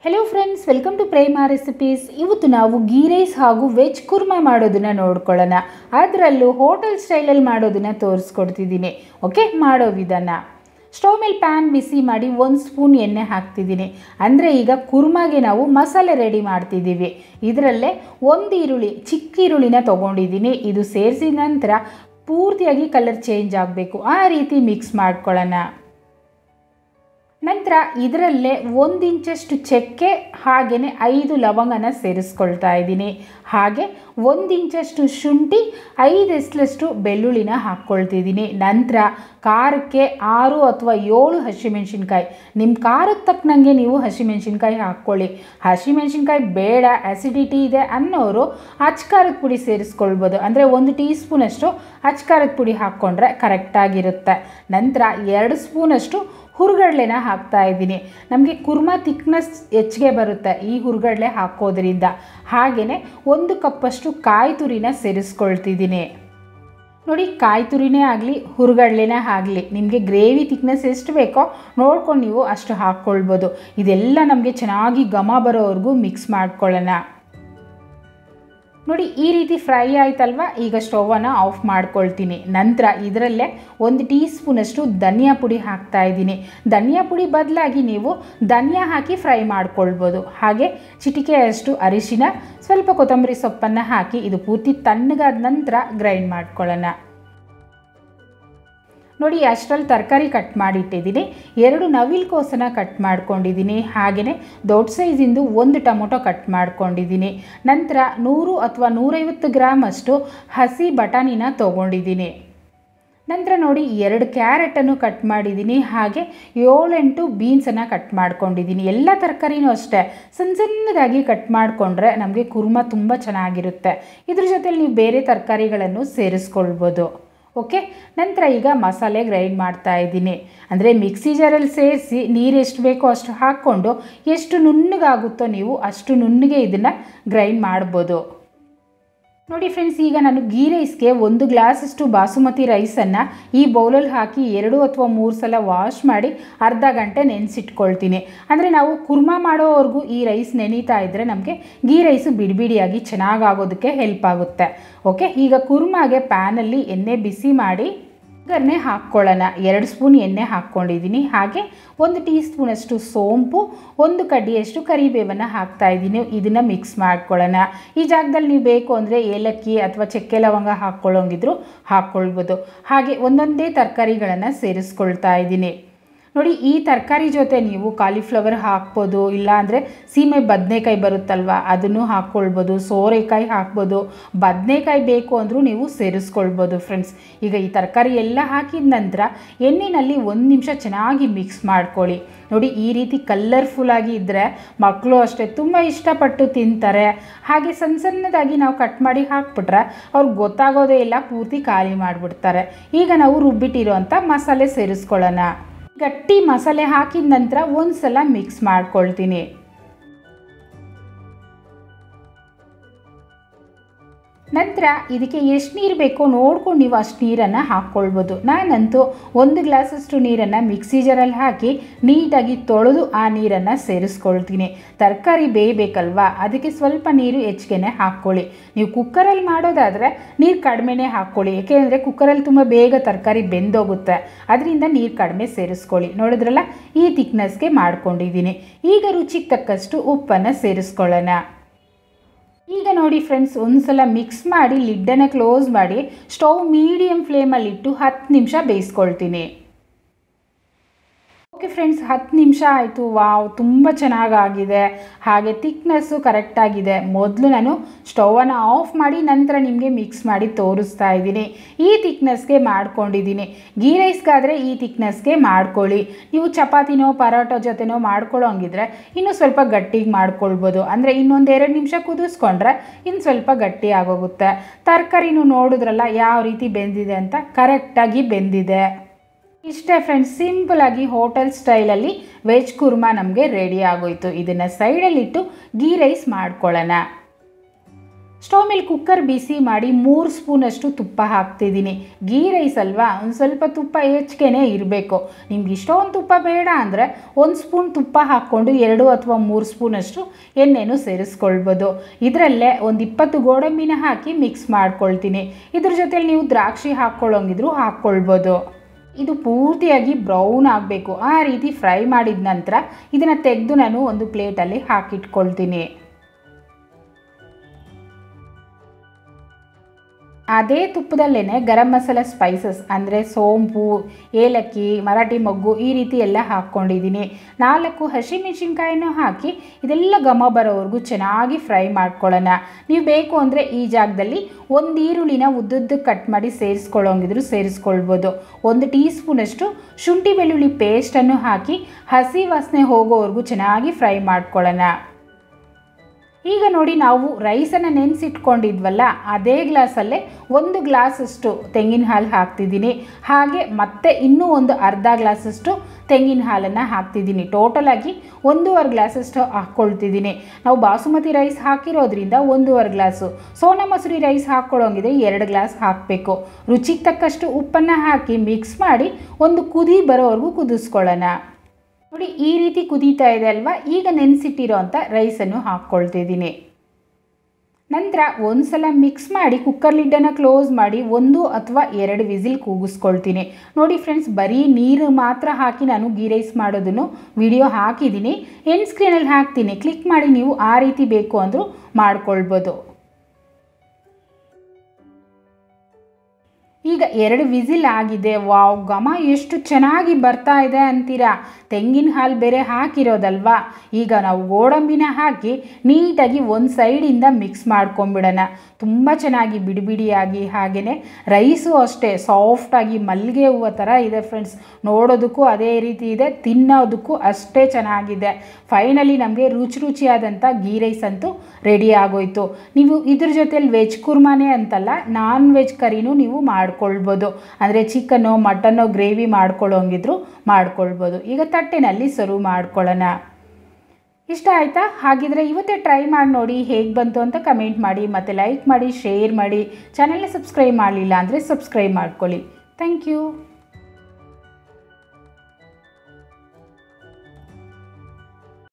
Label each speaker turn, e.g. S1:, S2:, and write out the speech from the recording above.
S1: hello friends welcome to Prema recipes ಇವತ್ತು ನಾವು ghee rice ಹಾಗೂ ವೆಜ್ ಕುರ್ಮಾ ಮಾಡೋದನ್ನ ನೋಡ್ಕೊಳ್ಳೋಣ ಅದರಲ್ಲೂ ಹೋಟೆಲ್ ಸ್ಟೈಲಲ್ಲಿ ಮಾಡೋದನ್ನ ತೋರಿಸ್ಕೊಡ್ತಿದ್ದೀನಿ ಓಕೆ ಮಾಡೋ ವಿಧಾನ ಸ್ಟವ್ ಮೇಲೆ ಪ್ಯಾನ್ ಬಿಸಿ ಮಾಡಿ ಒಂದು ಸ್ಪೂನ್ ಎಣ್ಣೆ ಹಾಕ್ತಿದ್ದೀನಿ ಅಂದರೆ ಈಗ ಕುರ್ಮಾಗೆ ನಾವು ಮಸಾಲೆ ರೆಡಿ ಮಾಡ್ತಿದ್ದೀವಿ ಇದರಲ್ಲೇ ಒಂದು ಈರುಳ್ಳಿ ಚಿಕ್ಕ ಈರುಳ್ಳಿನ ತೊಗೊಂಡಿದ್ದೀನಿ ಇದು ಸೇರಿಸಿದ ನಂತರ ಪೂರ್ತಿಯಾಗಿ ಕಲರ್ ಚೇಂಜ್ ಆಗಬೇಕು ಆ ರೀತಿ ಮಿಕ್ಸ್ ಮಾಡ್ಕೊಳ್ಳೋಣ ನಂತರ ಇದರಲ್ಲೇ ಒಂದು ಇಂಚಷ್ಟು ಚಕ್ಕೆ ಹಾಗೆಯೇ ಐದು ಲವಂಗನ ಸೇರಿಸ್ಕೊಳ್ತಾ ಇದ್ದೀನಿ ಹಾಗೆ ಒಂದು ಇಂಚಷ್ಟು ಶುಂಠಿ ಐದು ಎಸ್ಲಷ್ಟು ಬೆಳ್ಳುಳ್ಳಿನ ಹಾಕ್ಕೊಳ್ತಿದ್ದೀನಿ ನಂತರ ಖಾರಕ್ಕೆ ಆರು ಅಥವಾ ಏಳು ಹಸಿಮೆಣ್ಸಿನ್ಕಾಯಿ ನಿಮ್ಮ ಖಾರಕ್ಕೆ ತಕ್ಕನಂಗೆ ನೀವು ಹಸಿಮೆಣ್ಸಿನ್ಕಾಯಿ ಹಾಕ್ಕೊಳ್ಳಿ ಹಸಿಮೆಣ್ಸಿನ್ಕಾಯಿ ಬೇಡ ಆ್ಯಸಿಡಿಟಿ ಇದೆ ಅನ್ನೋರು ಅಚ್ಕಾರದ ಪುಡಿ ಸೇರಿಸ್ಕೊಳ್ಬೋದು ಅಂದರೆ ಒಂದು ಟೀ ಸ್ಪೂನಷ್ಟು ಅಚ್ಕಾರದ ಪುಡಿ ಹಾಕ್ಕೊಂಡ್ರೆ ಕರೆಕ್ಟಾಗಿರುತ್ತೆ ನಂತರ ಎರಡು ಸ್ಪೂನಷ್ಟು ಹುರುಗಡ್ಲೆನ ಹಾಕ್ತಾ ಇದ್ದೀನಿ ನಮಗೆ ಕುರ್ಮಾ ತಿಕ್ನೆಸ್ ಹೆಚ್ಚಿಗೆ ಬರುತ್ತೆ ಈ ಹುರುಗಡ್ಲೆ ಹಾಕೋದ್ರಿಂದ ಹಾಗೆಯೇ ಒಂದು ಕಪ್ಪಷ್ಟು ಕಾಯಿ ತುರಿನ ಸೇರಿಸ್ಕೊಳ್ತಿದ್ದೀನಿ ನೋಡಿ ಕಾಯಿ ತುರಿನೇ ಆಗಲಿ ಹುರುಗಡ್ಲೆನೇ ಆಗಲಿ ನಿಮಗೆ ಗ್ರೇವಿ ತಿಕ್ನೆಸ್ ಎಷ್ಟು ಬೇಕೋ ನೋಡ್ಕೊಂಡು ನೀವು ಅಷ್ಟು ಹಾಕ್ಕೊಳ್ಬೋದು ಇದೆಲ್ಲ ನಮಗೆ ಚೆನ್ನಾಗಿ ಘಮ ಬರೋವರೆಗೂ ಮಿಕ್ಸ್ ಮಾಡ್ಕೊಳ್ಳೋಣ ನೋಡಿ ಈ ರೀತಿ ಫ್ರೈ ಆಯ್ತಲ್ವ ಈಗ ಸ್ಟವನ್ನು ಆಫ್ ಮಾಡ್ಕೊಳ್ತೀನಿ ನಂತರ ಇದರಲ್ಲೇ ಒಂದು ಟೀ ಸ್ಪೂನಷ್ಟು ಧನಿಯಾ ಪುಡಿ ಹಾಕ್ತಾ ಇದ್ದೀನಿ ಧನಿಯಾ ಪುಡಿ ಬದಲಾಗಿ ನೀವು ಧನಿಯಾ ಹಾಕಿ ಫ್ರೈ ಮಾಡ್ಕೊಳ್ಬೋದು ಹಾಗೆ ಚಿಟಿಕೆಯಷ್ಟು ಅರಿಶಿನ ಸ್ವಲ್ಪ ಕೊತ್ತಂಬರಿ ಸೊಪ್ಪನ್ನು ಹಾಕಿ ಇದು ಪೂರ್ತಿ ತಣ್ಣಗಾದ ನಂತರ ಗ್ರೈಂಡ್ ಮಾಡ್ಕೊಳ್ಳೋಣ ನೋಡಿ ಅಷ್ಟರಲ್ಲಿ ತರಕಾರಿ ಕಟ್ ಮಾಡಿಟ್ಟಿದ್ದೀನಿ ಎರಡು ನವಿಲ್ಕೋಸನ ಕಟ್ ಮಾಡ್ಕೊಂಡಿದ್ದೀನಿ ಹಾಗೆಯೇ ದೊಡ್ಡ ಸೈಜಿಂದು ಒಂದು ಟೊಮೊಟೊ ಕಟ್ ಮಾಡ್ಕೊಂಡಿದ್ದೀನಿ ನಂತರ ನೂರು ಅಥವಾ ನೂರೈವತ್ತು ಗ್ರಾಮ್ ಅಷ್ಟು ಹಸಿ ಬಟಾಣಿನ ತೊಗೊಂಡಿದ್ದೀನಿ ನಂತರ ನೋಡಿ ಎರಡು ಕ್ಯಾರೆಟನ್ನು ಕಟ್ ಮಾಡಿದ್ದೀನಿ ಹಾಗೆ ಏಳೆಂಟು ಬೀನ್ಸನ್ನು ಕಟ್ ಮಾಡ್ಕೊಂಡಿದ್ದೀನಿ ಎಲ್ಲ ತರಕಾರಿನೂ ಅಷ್ಟೇ ಸಣ್ಣ ಸಣ್ಣದಾಗಿ ಕಟ್ ಮಾಡಿಕೊಂಡ್ರೆ ನಮಗೆ ಕುರ್ಮ ತುಂಬ ಚೆನ್ನಾಗಿರುತ್ತೆ ಇದ್ರ ಜೊತೆಲಿ ನೀವು ಬೇರೆ ತರಕಾರಿಗಳನ್ನು ಸೇರಿಸ್ಕೊಳ್ಬೋದು ಓಕೆ ನಂತರ ಈಗ ಮಸಾಲೆ ಗ್ರೈಂಡ್ ಮಾಡ್ತಾ ಇದ್ದೀನಿ ಅಂದರೆ ಮಿಕ್ಸಿ ಜಾರಲ್ಲಿ ಸೇರಿಸಿ ನೀರು ಎಷ್ಟು ಬೇಕೋ ಅಷ್ಟು ಹಾಕ್ಕೊಂಡು ಎಷ್ಟು ನುಣ್ಣಗಾಗುತ್ತೋ ನೀವು ಅಷ್ಟು ನುಣ್ಣಗೆ ಇದನ್ನು ಗ್ರೈಂಡ್ ಮಾಡ್ಬೋದು ನೋಡಿ ಫ್ರೆಂಡ್ಸ್ ಈಗ ನಾನು ಗೀ ರೈಸ್ಗೆ ಒಂದು ಗ್ಲಾಸಷ್ಟು ಬಾಸುಮತಿ ರೈಸನ್ನು ಈ ಬೌಲಲ್ಲಿ ಹಾಕಿ ಎರಡು ಅಥವಾ ಮೂರು ಸಲ ವಾಶ್ ಮಾಡಿ ಅರ್ಧ ಗಂಟೆ ನೆನೆಸಿಟ್ಕೊಳ್ತೀನಿ ಅಂದರೆ ನಾವು ಕುರ್ಮಾ ಮಾಡೋವರೆಗೂ ಈ ರೈಸ್ ನೆನೀತಾ ಇದ್ದರೆ ನಮಗೆ ಗೀ ರೈಸು ಬಿಡಿಬಿಡಿಯಾಗಿ ಚೆನ್ನಾಗಾಗೋದಕ್ಕೆ ಹೆಲ್ಪ್ ಆಗುತ್ತೆ ಓಕೆ ಈಗ ಕುರ್ಮಾಗೆ ಪ್ಯಾನಲ್ಲಿ ಎಣ್ಣೆ ಬಿಸಿ ಮಾಡಿ ಒಗ್ಗರಣೆ ಹಾಕ್ಕೊಳ್ಳೋಣ ಎರಡು ಸ್ಪೂನ್ ಎಣ್ಣೆ ಹಾಕ್ಕೊಂಡಿದ್ದೀನಿ ಹಾಗೆ ಒಂದು ಟೀ ಸ್ಪೂನಷ್ಟು ಸೋಂಪು ಒಂದು ಕಡ್ಡಿಯಷ್ಟು ಕರಿಬೇವನ್ನು ಹಾಕ್ತಾ ಇದ್ದೀನಿ ಇದನ್ನು ಮಿಕ್ಸ್ ಮಾಡ್ಕೊಳ್ಳೋಣ ಈ ಜಾಗದಲ್ಲಿ ನೀವು ಬೇಕು ಅಂದರೆ ಏಲಕ್ಕಿ ಅಥವಾ ಚಕ್ಕೆ ಲವಂಗ ಹಾಕ್ಕೊಳ್ಳೋಂಗಿದ್ರು ಹಾಕ್ಕೊಳ್ಬೋದು ಹಾಗೆ ಒಂದೊಂದೇ ತರಕಾರಿಗಳನ್ನು ಸೇರಿಸ್ಕೊಳ್ತಾ ಇದ್ದೀನಿ ನೋಡಿ ಈ ತರಕಾರಿ ಜೊತೆ ನೀವು ಕಾಲಿಫ್ಲವರ್ ಹಾಕ್ಬೋದು ಇಲ್ಲಾಂದರೆ ಸೀಮೆ ಬದನೆಕಾಯಿ ಬರುತ್ತಲ್ವ ಅದನ್ನು ಹಾಕ್ಕೊಳ್ಬೋದು ಸೋರೆಕಾಯಿ ಹಾಕ್ಬೋದು ಬದನೆಕಾಯಿ ಬೇಕು ಅಂದರೂ ನೀವು ಸೇರಿಸ್ಕೊಳ್ಬೋದು ಫ್ರೆಂಡ್ಸ್ ಈಗ ಈ ತರಕಾರಿ ಎಲ್ಲ ಹಾಕಿದ ನಂತರ ಎಣ್ಣೆಯಲ್ಲಿ ಒಂದು ನಿಮಿಷ ಚೆನ್ನಾಗಿ ಮಿಕ್ಸ್ ಮಾಡ್ಕೊಳ್ಳಿ ನೋಡಿ ಈ ರೀತಿ ಕಲರ್ಫುಲ್ಲಾಗಿ ಇದ್ದರೆ ಮಕ್ಕಳು ಅಷ್ಟೇ ತುಂಬ ಇಷ್ಟಪಟ್ಟು ತಿಂತಾರೆ ಹಾಗೆ ಸಣ್ಣ ಸಣ್ಣದಾಗಿ ನಾವು ಕಟ್ ಮಾಡಿ ಹಾಕ್ಬಿಟ್ರೆ ಅವ್ರಿಗೆ ಗೊತ್ತಾಗೋದೇ ಇಲ್ಲ ಪೂರ್ತಿ ಖಾಲಿ ಮಾಡಿಬಿಡ್ತಾರೆ ಈಗ ನಾವು ರುಬ್ಬಿಟ್ಟಿರೋಂಥ ಮಸಾಲೆ ಸೇರಿಸ್ಕೊಳ್ಳೋಣ ಗಟ್ಟಿ ಮಸಾಲೆ ಹಾಕಿದ ನಂತರ ಒಂದು ಸಲ ಮಿಕ್ಸ್ ಮಾಡ್ಕೊಳ್ತೀನಿ ನಂತರ ಇದಕ್ಕೆ ಎಷ್ಟು ನೀರು ಬೇಕೋ ನೋಡ್ಕೊಂಡು ನೀವು ಅಷ್ಟು ನೀರನ್ನು ಹಾಕ್ಕೊಳ್ಬೋದು ನಾನಂತೂ ಒಂದು ಗ್ಲಾಸಷ್ಟು ನೀರನ್ನು ಮಿಕ್ಸಿ ಜಾರಲ್ಲಿ ಹಾಕಿ ನೀಟಾಗಿ ತೊಳೆದು ಆ ನೀರನ್ನು ಸೇರಿಸ್ಕೊಳ್ತೀನಿ ತರಕಾರಿ ಬೇಯಬೇಕಲ್ವಾ ಅದಕ್ಕೆ ಸ್ವಲ್ಪ ನೀರು ಹೆಚ್ಚಿಗೆ ಹಾಕ್ಕೊಳ್ಳಿ ನೀವು ಕುಕ್ಕರಲ್ಲಿ ಮಾಡೋದಾದರೆ ನೀರು ಕಡಿಮೆನೇ ಹಾಕ್ಕೊಳ್ಳಿ ಏಕೆಂದರೆ ಕುಕ್ಕರಲ್ಲಿ ತುಂಬ ಬೇಗ ತರಕಾರಿ ಬೆಂದೋಗುತ್ತೆ ಅದರಿಂದ ನೀರು ಕಡಿಮೆ ಸೇರಿಸ್ಕೊಳ್ಳಿ ನೋಡಿದ್ರಲ್ಲ ಈ ತಿಕ್ನೆಸ್ಗೆ ಮಾಡ್ಕೊಂಡಿದ್ದೀನಿ ಈಗ ರುಚಿಗೆ ತಕ್ಕಷ್ಟು ಉಪ್ಪನ್ನು ಸೇರಿಸ್ಕೊಳ್ಳೋಣ ಈಗ ನೋಡಿ ಫ್ರೆಂಡ್ಸ್ ಒಂದು ಸಲ ಮಿಕ್ಸ್ ಮಾಡಿ ಲಿಡ್ಡನ್ನು ಕ್ಲೋಸ್ ಮಾಡಿ ಸ್ಟವ್ ಮೀಡಿಯಮ್ ಫ್ಲೇಮಲ್ಲಿಟ್ಟು ಹತ್ತು ನಿಮಿಷ ಬೇಯಿಸ್ಕೊಳ್ತೀನಿ ಓಕೆ ಫ್ರೆಂಡ್ಸ್ ಹತ್ತು ನಿಮಿಷ ಆಯಿತು ವಾವ್ ತುಂಬ ಚೆನ್ನಾಗಾಗಿದೆ ಹಾಗೆ ತಿಕ್ನೆಸ್ಸು ಕರೆಕ್ಟಾಗಿದೆ ಮೊದಲು ನಾನು ಸ್ಟವನ್ನು ಆಫ್ ಮಾಡಿ ನಂತರ ನಿಮಗೆ ಮಿಕ್ಸ್ ಮಾಡಿ ತೋರಿಸ್ತಾ ಇದ್ದೀನಿ ಈ ತಿಕ್ನೆಸ್ಗೆ ಮಾಡ್ಕೊಂಡಿದ್ದೀನಿ ಗೀ ರೈಸ್ಗಾದರೆ ಈ ತಿಕ್ನೆಸ್ಗೆ ಮಾಡ್ಕೊಳ್ಳಿ ನೀವು ಚಪಾತಿನೋ ಪರೋಟೋ ಜೊತೆನೋ ಮಾಡ್ಕೊಳ್ಳೋಂಗಿದ್ರೆ ಇನ್ನೂ ಸ್ವಲ್ಪ ಗಟ್ಟಿಗೆ ಮಾಡ್ಕೊಳ್ಬೋದು ಅಂದರೆ ಇನ್ನೊಂದು ಎರಡು ನಿಮಿಷ ಕುದಿಸ್ಕೊಂಡ್ರೆ ಇನ್ನು ಸ್ವಲ್ಪ ಗಟ್ಟಿ ಆಗೋಗುತ್ತೆ ತರಕಾರಿನೂ ನೋಡಿದ್ರಲ್ಲ ಯಾವ ರೀತಿ ಬೆಂದಿದೆ ಅಂತ ಕರೆಕ್ಟಾಗಿ ಬೆಂದಿದೆ ಇಷ್ಟೇ ಫ್ರೆಂಡ್ಸ್ ಸಿಂಪಲಾಗಿ ಹೋಟೆಲ್ ಸ್ಟೈಲಲ್ಲಿ ವೆಜ್ ಕುರ್ಮಾ ನಮಗೆ ರೆಡಿ ಆಗೋಯ್ತು ಇದನ್ನು ಸೈಡಲ್ಲಿಟ್ಟು ಗೀ ರೈಸ್ ಮಾಡ್ಕೊಳ್ಳೋಣ ಸ್ಟವ್ ಮೇಲೆ ಕುಕ್ಕರ್ ಬಿಸಿ ಮಾಡಿ ಮೂರು ಸ್ಪೂನಷ್ಟು ತುಪ್ಪ ಹಾಕ್ತಿದ್ದೀನಿ ಗೀ ರೈಸ್ ಅಲ್ವಾ ಒಂದು ಸ್ವಲ್ಪ ತುಪ್ಪ ಹೆಚ್ಚಿಗೆನೇ ಇರಬೇಕು ನಿಮ್ಗೆ ಇಷ್ಟೊಂದು ತುಪ್ಪ ಬೇಡ ಅಂದರೆ ಒಂದು ಸ್ಪೂನ್ ತುಪ್ಪ ಹಾಕ್ಕೊಂಡು ಎರಡು ಅಥವಾ ಮೂರು ಸ್ಪೂನಷ್ಟು ಎಣ್ಣೆನೂ ಸೇರಿಸ್ಕೊಳ್ಬೋದು ಇದರಲ್ಲೇ ಒಂದು ಇಪ್ಪತ್ತು ಗೋಡಂಬಿನ ಹಾಕಿ ಮಿಕ್ಸ್ ಮಾಡ್ಕೊಳ್ತೀನಿ ಇದ್ರ ಜೊತೆಲಿ ನೀವು ದ್ರಾಕ್ಷಿ ಹಾಕ್ಕೊಳ್ಳೋಂಗಿದ್ರು ಹಾಕ್ಕೊಳ್ಬೋದು ಇದು ಪೂರ್ತಿಯಾಗಿ ಬ್ರೌನ್ ಆಗಬೇಕು ಆ ರೀತಿ ಫ್ರೈ ಮಾಡಿದ ನಂತರ ಇದನ್ನು ತೆಗೆದು ನಾನು ಒಂದು ಪ್ಲೇಟಲ್ಲಿ ಹಾಕಿಟ್ಕೊಳ್ತೀನಿ ಅದೇ ತುಪ್ಪದಲ್ಲೇ ಗರಂ ಮಸಾಲ ಸ್ಪೈಸಸ್ ಅಂದರೆ ಸೋಂಪು ಏಲಕ್ಕಿ ಮರಾಠಿ ಮೊಗ್ಗು ಈ ರೀತಿ ಎಲ್ಲ ಹಾಕ್ಕೊಂಡಿದ್ದೀನಿ ನಾಲ್ಕು ಹಸಿಮೆಣಸಿನ್ಕಾಯಿನೂ ಹಾಕಿ ಇದೆಲ್ಲ ಘಮ ಬರೋವರೆಗೂ ಚೆನ್ನಾಗಿ ಫ್ರೈ ಮಾಡ್ಕೊಳ್ಳೋಣ ನೀವು ಬೇಕು ಅಂದರೆ ಈ ಜಾಗದಲ್ಲಿ ಒಂದು ಈರುಳ್ಳಿನ ಉದ್ದುದ್ದಕ್ಕೆ ಕಟ್ ಮಾಡಿ ಸೇರಿಸ್ಕೊಳ್ಳೋಂಗಿದ್ರು ಸೇರಿಸ್ಕೊಳ್ಬೋದು ಒಂದು ಟೀ ಸ್ಪೂನಷ್ಟು ಶುಂಠಿ ಬೆಳ್ಳುಳ್ಳಿ ಪೇಸ್ಟನ್ನು ಹಾಕಿ ಹಸಿ ವಾಸನೆ ಹೋಗೋವರೆಗೂ ಚೆನ್ನಾಗಿ ಫ್ರೈ ಮಾಡ್ಕೊಳ್ಳೋಣ ಈಗ ನೋಡಿ ನಾವು ರೈಸನ್ನು ನೆನೆಸಿಟ್ಕೊಂಡಿದ್ವಲ್ಲ ಅದೇ ಗ್ಲಾಸಲ್ಲೇ ಒಂದು ಗ್ಲಾಸಷ್ಟು ತೆಂಗಿನ ಹಾಲು ಹಾಕ್ತಿದ್ದೀನಿ ಹಾಗೆ ಮತ್ತೆ ಇನ್ನೂ ಒಂದು ಅರ್ಧ ಗ್ಲಾಸಷ್ಟು ತೆಂಗಿನ ಹಾಲನ್ನು ಹಾಕ್ತಿದ್ದೀನಿ ಟೋಟಲಾಗಿ ಒಂದೂವರೆ ಗ್ಲಾಸಷ್ಟು ಹಾಕ್ಕೊಳ್ತಿದ್ದೀನಿ ನಾವು ಬಾಸುಮತಿ ರೈಸ್ ಹಾಕಿರೋದ್ರಿಂದ ಒಂದೂವರೆ ಗ್ಲಾಸು ಸೋನಾ ಮಸೂರಿ ರೈಸ್ ಹಾಕ್ಕೊಳ್ಳೋಂಗಿದ್ರೆ ಎರಡು ಗ್ಲಾಸ್ ಹಾಕಬೇಕು ರುಚಿಗೆ ತಕ್ಕಷ್ಟು ಉಪ್ಪನ್ನು ಹಾಕಿ ಮಿಕ್ಸ್ ಮಾಡಿ ಒಂದು ಕುದಿ ಬರೋವರೆಗೂ ಕುದಿಸ್ಕೊಳ್ಳೋಣ ನೋಡಿ ಈ ರೀತಿ ಕುದೀತಾ ಇದೆ ಅಲ್ವಾ ಈಗ ನೆನೆಸಿಟ್ಟಿರೋ ಅಂಥ ರೈಸನ್ನು ಹಾಕ್ಕೊಳ್ತಿದ್ದೀನಿ ನಂತರ ಒಂದು ಸಲ ಮಿಕ್ಸ್ ಮಾಡಿ ಕುಕ್ಕರ್ ಲಿಡ್ಡನ್ನು ಕ್ಲೋಸ್ ಮಾಡಿ ಒಂದು ಅಥವಾ ಎರಡು ವಿಸಿಲ್ ಕೂಗಿಸ್ಕೊಳ್ತೀನಿ ನೋಡಿ ಫ್ರೆಂಡ್ಸ್ ಬರೀ ನೀರು ಮಾತ್ರ ಹಾಕಿ ನಾನು ಗೀ ರೈಸ್ ಮಾಡೋದನ್ನು ವಿಡಿಯೋ ಹಾಕಿದ್ದೀನಿ ಎಂಡ್ ಸ್ಕ್ರೀನಲ್ಲಿ ಹಾಕ್ತೀನಿ ಕ್ಲಿಕ್ ಮಾಡಿ ನೀವು ಆ ರೀತಿ ಬೇಕು ಅಂದರೂ ಮಾಡ್ಕೊಳ್ಬೋದು ಈಗ ಎರಡು ವಿಸಿಲ್ ಆಗಿದೆ ವಾವ್ ಘಮ ಎಷ್ಟು ಚೆನ್ನಾಗಿ ಬರ್ತಾ ಇದೆ ಅಂತೀರಾ ತೆಂಗಿನ ಹಾಲು ಬೇರೆ ಹಾಕಿರೋದಲ್ವಾ ಈಗ ನಾವು ಗೋಡಂಬಿನ ಹಾಕಿ ನೀಟಾಗಿ ಒಂದು ಸೈಡಿಂದ ಮಿಕ್ಸ್ ಮಾಡ್ಕೊಂಬಿಡೋಣ ತುಂಬ ಚೆನ್ನಾಗಿ ಬಿಡಿ ಬಿಡಿಯಾಗಿ ಹಾಗೆಯೇ ರೈಸು ಅಷ್ಟೇ ಸಾಫ್ಟಾಗಿ ಮಲ್ಲಿಗೆ ಹೂವು ಥರ ಇದೆ ಫ್ರೆಂಡ್ಸ್ ನೋಡೋದಕ್ಕೂ ಅದೇ ರೀತಿ ಇದೆ ತಿನ್ನೋದಕ್ಕೂ ಅಷ್ಟೇ ಚೆನ್ನಾಗಿದೆ ಫೈನಲಿ ನಮಗೆ ರುಚಿ ರುಚಿಯಾದಂಥ ಗೀ ರೈಸ್ ಅಂತೂ ರೆಡಿ ಆಗೋಯ್ತು ನೀವು ಇದ್ರ ಜೊತೆಲಿ ವೆಜ್ ಕುರ್ಮಾನೇ ಅಂತಲ್ಲ ನಾನ್ ವೆಜ್ ಕರಿನೂ ನೀವು ಮಾಡ್ಕೊಳ್ಬೋದು ಅಂದರೆ ಚಿಕನ್ನು ಮಟನ್ನು ಗ್ರೇವಿ ಮಾಡ್ಕೊಳ್ಳೋಂಗಿದ್ರು ಮಾಡ್ಕೊಳ್ಬೋದು ಈಗ ತಟ್ಟೆನಲ್ಲಿ ಸರ್ವ್ ಮಾಡ್ಕೊಳ್ಳೋಣ ಇಷ್ಟ ಆಯಿತಾ ಹಾಗಿದ್ರೆ ಇವತ್ತೇ ಟ್ರೈ ಮಾಡಿ ನೋಡಿ ಹೇಗೆ ಬಂತು ಅಂತ ಕಮೆಂಟ್ ಮಾಡಿ ಮತ್ತು ಲೈಕ್ ಮಾಡಿ ಶೇರ್ ಮಾಡಿ ಚಾನಲ್ನ ಸಬ್ಸ್ಕ್ರೈಬ್ ಮಾಡಲಿಲ್ಲ ಅಂದರೆ ಸಬ್ಸ್ಕ್ರೈಬ್ ಮಾಡ್ಕೊಳ್ಳಿ ಥ್ಯಾಂಕ್ ಯು